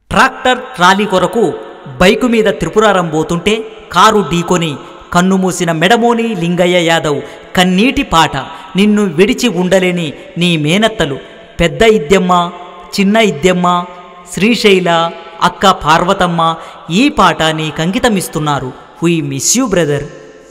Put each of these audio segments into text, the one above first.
Tractor trolley కొరకు bike మీద త్రిపురారం పోతుంటే కారు ఢీకొని కన్నుమూసిన మెడమోని లింగయ్య యాదవ్ కన్నీటి పాట నిన్ను విడిచి ఉండలేని నీ మేనత్తలు పెద్ద ఇద్దెమ్మ చిన్న ఇద్దెమ్మ శ్రీశైల అక్క పార్వతమ్మ ఈ పాట నీకు అంకితమిస్తున్నారు వీ మిస్ యూ బ్రదర్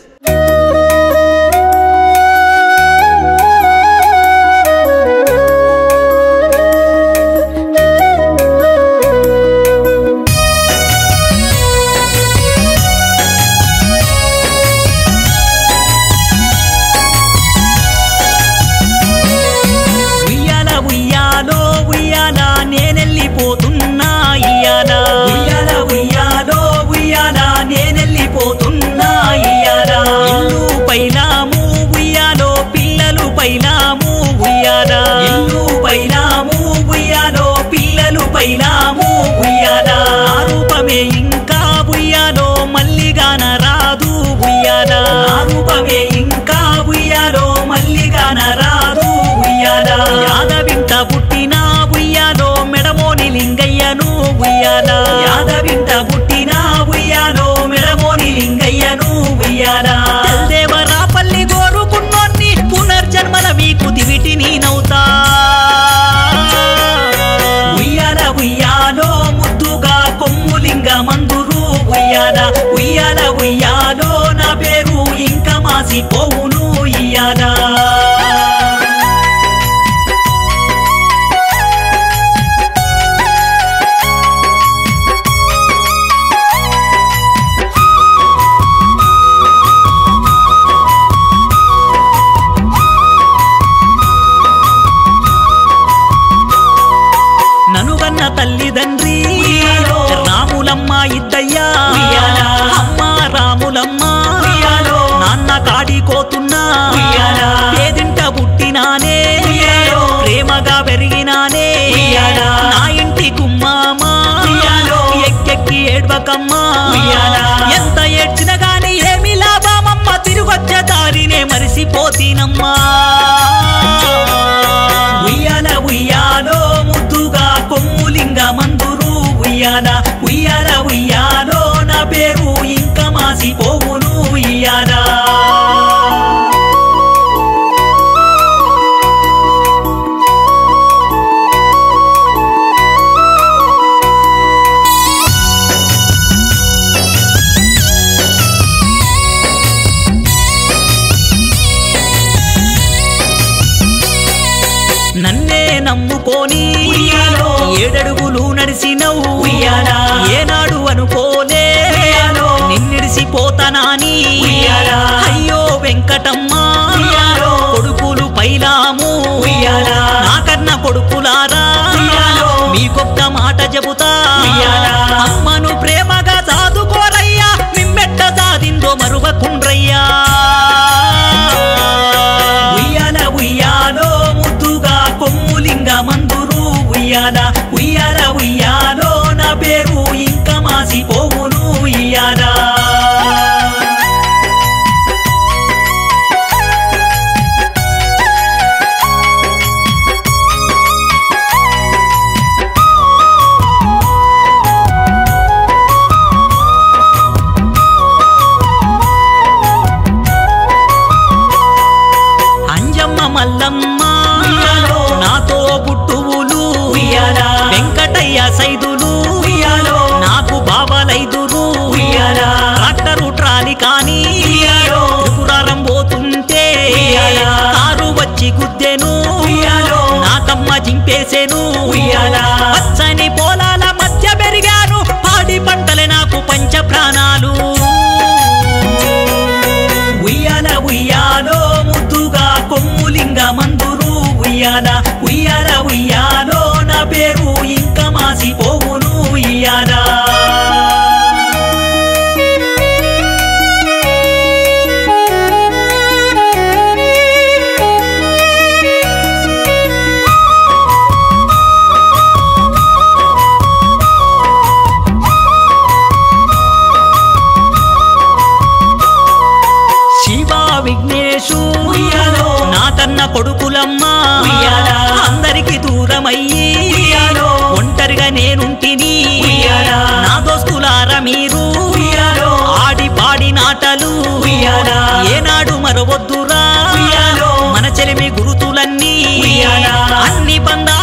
ఉయ్యాల ఉయ్యాలో ఉయ్యాల నేనెళ్ళిపోతున్నా ఇయ్యాల ఉయ్యాల ఉయ్యాలో ఉయ్యాల నేనెళ్ళిపోతున్నా ఇయ్యాల ఇల్లు పైనాము ఉయ్యాలో పిల్లలు పైనాము ఉయ్యాల ఇల్లు పైనాము ఉయ్యాలో పిల్లలు పైనాము ఉయ్యాల ఆ రూపమే ఇంకా ఉయ్యాలో మల్లిగాన రాదు ఉయ్యాల ఆ రూపమే ఇంకా ఉయ్యాలో మల్లిగాన రాదు ఉయ్యాల యాదవింట పుట్టిన ఉయ్యాలో మెడమోని లింగయ్యను ఉయ్యాల యాదవింట పుట్టిన ఉయ్యాలో మెడమోని లింగయ్యను ఉయ్యాల తెల్దేవరా పల్లి గోరుకున్నోన్ని పునర్జన్మల మీకు దివిటి నేనవుతా ఉయ్యాల ఉయ్యాలో ముద్దుగా కొమ్ములింగ మందురు ఉయ్యాల ఉయ్యాల ఉయ్యాలో నా పేరు ఇంకా మాసిపోవును ఇయ్యాలా ననుగన్న తల్లిదండ్రి రాములమ్మ ఇద్దయ్యా అమ్మ రాములమ్మ నాన్న కాడికోతున్నా పేదింట పుట్టినానే ప్రేమగా పెరిగినానే నా ఇంటి గుమ్మామా ఎక్కెక్కి ఏడ్వకమ్మా ఎంత ఏడ్చిన గాని ఏమి లాభమమ్మ తిరుగొచ్చే దారినే మరిసిపోతీనమ్మా ఉయ్యాల ఉయ్యాలో ముద్దుగా కొమ్ములింగ మందురు ఉయ్యాల ఉయ్యాల ఉయ్యాలో నా పేరు ఇంకా మాసిపోవును ఉయ్యాలా నన్నే నమ్ముకోని ఏడడుగులు నడిసినవు ఏనాడు అనుకోలే నిన్నిడిసిపోతానాని అయ్యో వెంకటమ్మ కొడుకులు పైలాము నాకన్న కొడుకులారా మీకొక్క మాట చెబుతా అమ్మను ప్రేమగా సాదుకోరయ్యా నిమ్మెట్ట సాదిందో మరువకుండ్రయ్యా ఉయ్యాల ఉయ్యాలో ముద్దుగా కొమ్ములింగ మందురు ఉయ్యాల ఉయ్యాల ఉయ్యాలో నా పేరు ఇంకా మాసిపోవును ఉయ్యాలా అంజమ్మ మల్లమ్మ నాతో పుట్టువులు వెంకటయ్య సైదులు నాకు బావలైదురు ట్రాక్టరు ట్రాలి కానీ త్రిపురారం పోతుంటే కారు వచ్చి గుద్దెను నాకమ్మ జింపేసెను పచ్చని పొలాల మధ్య పెరిగాను పాడి పంటలే నాకు పంచ ప్రాణాలు ఉయ్యాల ఉయ్యాలో ముద్దుగా కొమ్ములింగ మందురు ఉయ్యాల ఉయ్యాల ఉయ్యాలో నా పేరు ఇంకా మాసిపోవును ఉయ్యాలా ఇంటిని ఉయ్యాలా. నా దోస్తులార మీరు ఉయ్యాలో. ఆడి పాడి నాటలు ఉయ్యాలా. ఏనాడు మరవద్దురా ఉయ్యాలో. మన చెలిమి గురుతులన్నీ ఉయ్యాలా. అన్ని బంధాలు